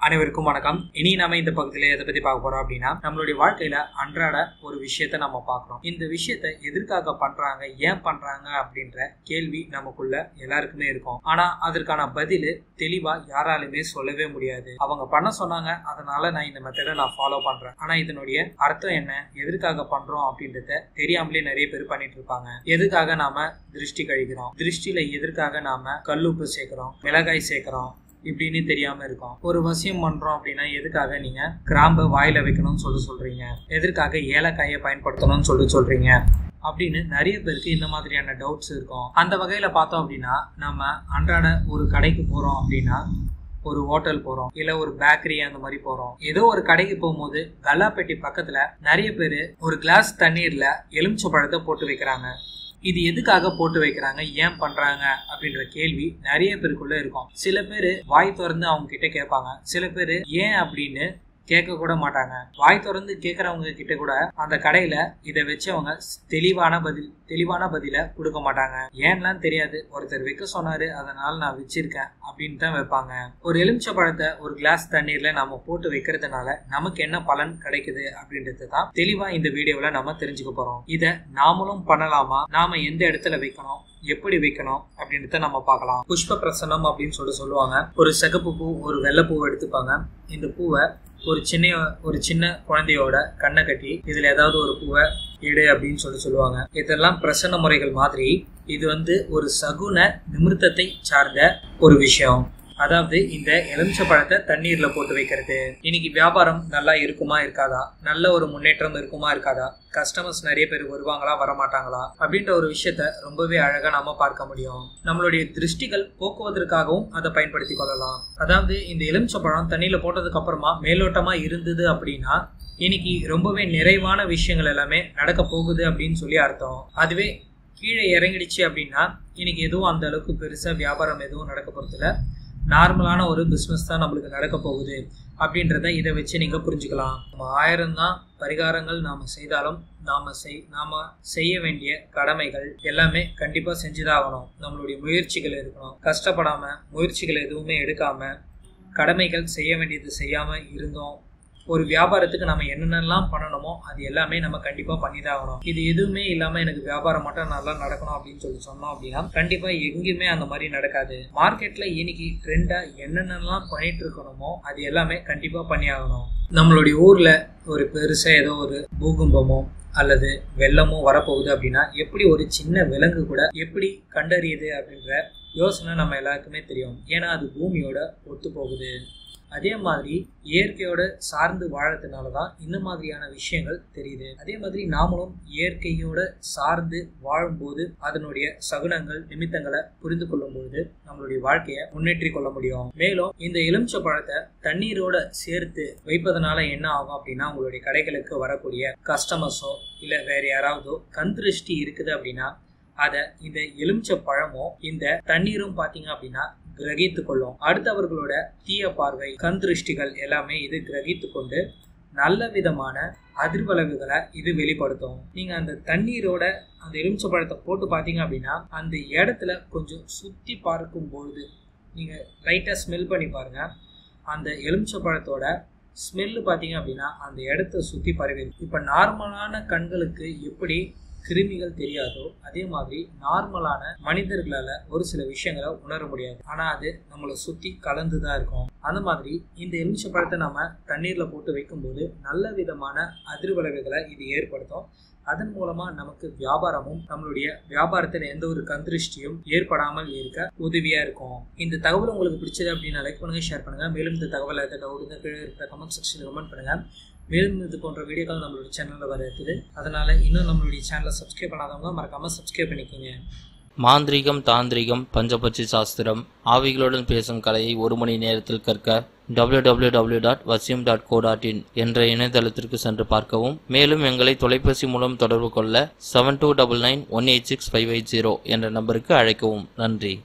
அனைவருக்கும் வணக்கம் இனி நாம இந்த பக்கத்துல எதை பத்தி பார்க்க போறோம் அப்படின்னா நம்மளுடைய வாழ்க்கையில அன்றாட ஒரு விஷயத்த நம்ம பார்க்கிறோம் இந்த விஷயத்த எதற்காக பண்றாங்க ஏன் பண்றாங்க அப்படின்ற கேள்வி நமக்குள்ள எல்லாருக்குமே இருக்கும் ஆனா அதற்கான பதில் தெளிவா யாராலுமே சொல்லவே முடியாது அவங்க பண்ண சொன்னாங்க அதனால நான் இந்த மெத்தடை நான் ஃபாலோ பண்றேன் ஆனா இதனுடைய அர்த்தம் என்ன எதற்காக பண்றோம் அப்படின்றத தெரியாமலே நிறைய பேர் பண்ணிட்டு இருப்பாங்க எதுக்காக நாம திருஷ்டி கழிக்கிறோம் திருஷ்டியில எதற்காக நாம கல்லுப்பு சேர்க்கிறோம் மிளகாய் சேர்க்கிறோம் இப்படின்னு தெரியாம இருக்கும் ஒரு வசியம் பண்றோம் அப்படின்னா எதுக்காக நீங்க கிராம்பை வாயில வைக்கணும்னு சொல்லி சொல்றீங்க எதற்காக ஏலக்காயை பயன்படுத்தணும்னு சொல்லி சொல்றீங்க அப்படின்னு நிறைய பேருக்கு இந்த மாதிரியான டவுட்ஸ் இருக்கும் அந்த வகையில பார்த்தோம் அப்படின்னா நம்ம அன்றாட ஒரு கடைக்கு போறோம் அப்படின்னா ஒரு ஹோட்டல் போறோம் இல்ல ஒரு பேக்கரி அந்த மாதிரி போறோம் ஏதோ ஒரு கடைக்கு போகும்போது கல்லாப்பெட்டி பக்கத்துல நிறைய பேர் ஒரு கிளாஸ் தண்ணீர்ல எலுமிச்சை பழத்தை போட்டு வைக்கிறாங்க இது எதுக்காக போட்டு வைக்கிறாங்க ஏன் பண்றாங்க அப்படின்ற கேள்வி நிறைய பேருக்குள்ள இருக்கும் சில பேர் வாய் திறந்து அவங்க கிட்ட கேட்பாங்க சில பேர் ஏன் அப்படின்னு கேட்க கூட மாட்டாங்க வாய் திறந்து கேட்கறவங்க கிட்ட கூட அந்த கடையில இதை வச்சவங்க தெளிவான பதில் தெளிவான பதில கொடுக்க மாட்டாங்க ஏன்லாம் தெரியாது ஒருத்தர் வைக்க சொன்னாரு அதனால நான் வச்சிருக்கேன் அப்படின்னு தான் வைப்பாங்க ஒரு எலுமிச்சை பழத்தை ஒரு கிளாஸ் தண்ணீர்ல நம்ம போட்டு வைக்கிறதுனால நமக்கு என்ன பலன் கிடைக்குது அப்படின்றது தான் தெளிவா இந்த வீடியோவில் நம்ம தெரிஞ்சுக்க போறோம் இதை நாமளும் பண்ணலாமா நாம எந்த இடத்துல வைக்கணும் எப்படி வைக்கணும் அப்படின்றத நம்ம பார்க்கலாம் புஷ்ப பிரசனம் அப்படின்னு சொல்லி சொல்லுவாங்க ஒரு சிகப்பு பூ ஒரு வெள்ளை பூவை எடுத்துப்பாங்க இந்த பூவை ஒரு சின்ன ஒரு சின்ன குழந்தையோட கண்ணை கட்டி இதுல ஏதாவது ஒரு பூவை எடு அப்படின்னு சொல்லி சொல்லுவாங்க இதெல்லாம் பிரசன்ன முறைகள் மாதிரி இது வந்து ஒரு சகுன நிமிர்த்தத்தை சார்ந்த ஒரு விஷயம் அதாவது இந்த எலுமிச்சை பழத்தை தண்ணீர்ல போட்டு வைக்கிறது இன்னைக்கு வியாபாரம் நல்லா இருக்குமா இருக்காதா நல்ல ஒரு முன்னேற்றம் இருக்குமா இருக்காதா கஸ்டமர்ஸ் நிறைய பேர் வருவாங்களா வரமாட்டாங்களா அப்படின்ற ஒரு விஷயத்த ரொம்பவே அழகா நாம பார்க்க முடியும் நம்மளுடைய திருஷ்டிகள் போக்குவதற்காகவும் அதை பயன்படுத்தி கொள்ளலாம் அதாவது இந்த எலுமிச்சை பழம் தண்ணியில போட்டதுக்கு அப்புறமா மேலோட்டமா இருந்தது அப்படின்னா இன்னைக்கு ரொம்பவே நிறைவான விஷயங்கள் எல்லாமே நடக்க போகுது அப்படின்னு சொல்லி அர்த்தம் அதுவே கீழே இறங்கிடுச்சு அப்படின்னா இன்னைக்கு எதுவும் அந்த அளவுக்கு பெருசா வியாபாரம் எதுவும் நடக்க போறதில்ல நார்மலான ஒரு பிஸ்னஸ் தான் நம்மளுக்கு நடக்க போகுது அப்படின்றத இதை வச்சு நீங்கள் புரிஞ்சுக்கலாம் நம்ம ஆயிரம் தான் பரிகாரங்கள் நாம் செய்தாலும் நாம் செய் நாம் செய்ய வேண்டிய கடமைகள் எல்லாமே கண்டிப்பாக செஞ்சுதான் ஆகணும் நம்மளுடைய முயற்சிகள் இருக்கணும் கஷ்டப்படாமல் முயற்சிகள் எதுவுமே எடுக்காமல் கடமைகள் செய்ய வேண்டியது செய்யாமல் இருந்தோம் ஒரு வியாபாரத்துக்கு நம்ம என்னென்னலாம் பண்ணணுமோ அது எல்லாமே நம்ம கண்டிப்பாக பண்ணி தான் ஆகணும் இது எதுவுமே இல்லாமல் எனக்கு வியாபாரம் மட்டும் நல்லா நடக்கணும் அப்படின்னு சொல்லி சொன்னோம் அப்படின்னா கண்டிப்பாக எங்கேயுமே அந்த மாதிரி நடக்காது மார்க்கெட்டில் இன்னைக்கு ட்ரெண்டாக என்னென்னலாம் பண்ணிட்டு இருக்கணுமோ அது எல்லாமே கண்டிப்பாக பண்ணி ஆகணும் நம்மளுடைய ஊரில் ஒரு பெருசாக ஏதோ ஒரு பூகம்பமோ அல்லது வெள்ளமோ வரப்போகுது அப்படின்னா எப்படி ஒரு சின்ன விலங்கு கூட எப்படி கண்டறியுது அப்படின்ற யோசனை நம்ம எல்லாருக்குமே தெரியும் ஏன்னா அது பூமியோட ஒத்து போகுது அதே மாதிரி இயற்கையோட சார்ந்து வாழறதுனால தான் இந்த மாதிரியான விஷயங்கள் தெரியுது அதே மாதிரி நாமளும் இயற்கையோட சார்ந்து வாழும்போது அதனுடைய சகுனங்கள் நிமித்தங்களை புரிந்து கொள்ளும் பொழுது நம்மளுடைய வாழ்க்கையை முன்னேற்றி கொள்ள முடியும் மேலும் இந்த எலுமிச்சை பழத்தை தண்ணீரோட சேர்த்து வைப்பதனால என்ன ஆகும் அப்படின்னா உங்களுடைய கடைகளுக்கு வரக்கூடிய கஸ்டமர்ஸோ இல்லை வேற யாராவதோ கண் திருஷ்டி இருக்குது அப்படின்னா அதை இந்த எலுமிச்சை பழமும் இந்த தண்ணீரும் பார்த்தீங்க அப்படின்னா கிரகித்து கொள்ளும் அடுத்தவர்களோட தீய பார்வை கண் திருஷ்டிகள் எல்லாமே இது கிரகித்து கொண்டு நல்ல விதமான அதிர்வளவுகளை இது வெளிப்படுத்தும் நீங்க அந்த தண்ணீரோட அந்த எலுமிச்சை பழத்தை போட்டு பார்த்தீங்க அப்படின்னா அந்த இடத்துல கொஞ்சம் சுத்தி பார்க்கும் பொழுது நீங்க லைட்டா ஸ்மெல் பண்ணி பாருங்க அந்த எலுமிச்சை பழத்தோட ஸ்மெல்லு பார்த்தீங்க அப்படின்னா அந்த இடத்த சுற்றி பரவி இப்போ நார்மலான கண்களுக்கு எப்படி கிருமிகள் தெரியாதோ அதே மாதிரி நார்மலான மனிதர்களால ஒரு சில விஷயங்களை உணர முடியாது ஆனா அது நம்மளை சுத்தி கலந்து தான் இருக்கும் அந்த மாதிரி இந்த எலுமிச்சை பழத்தை நம்ம தண்ணீர்ல போட்டு வைக்கும்போது நல்ல விதமான அதிர்வளைவுகளை இது ஏற்படுத்தும் அதன் மூலமா நமக்கு வியாபாரமும் நம்மளுடைய வியாபாரத்தில் எந்த ஒரு கந்திருஷ்டியும் ஏற்படாமல் இருக்க உதவியா இருக்கும் இந்த தகவல் உங்களுக்கு பிடிச்சது அப்படின்னா லைக் பண்ணுங்க ஷேர் பண்ணுங்க மேலும் இந்த தகவல் எதாவது டவுட் கீழே இருக்கிற கமெண்ட் செக்ஷனில் கமெண்ட் பண்ணுங்க மேலும் இது போன்ற வீடியோக்கள் நம்மளுடைய சேனலில் வர இருக்குது அதனால இன்னும் நம்மளுடைய சேனலை சப்ஸ்கிரைப் பண்ணாதவங்க மறக்காம சப்ஸ்கிரைப் பண்ணிக்கோங்க மாந்திரீகம் தாந்திரிகம் பஞ்சபட்சி சாஸ்திரம் ஆவிகளுடன் பேசும் கலையை ஒரு மணி நேரத்தில் கற்க www.vasyum.co.in டாட் வசியம் டாட் கோ டாட் இன் என்ற இணையதளத்திற்கு சென்று பார்க்கவும் மேலும் எங்களை தொலைபேசி மூலம் தொடர்பு கொள்ள seven two double nine one eight six five eight zero என்ற நம்பருக்கு அழைக்கவும் நன்றி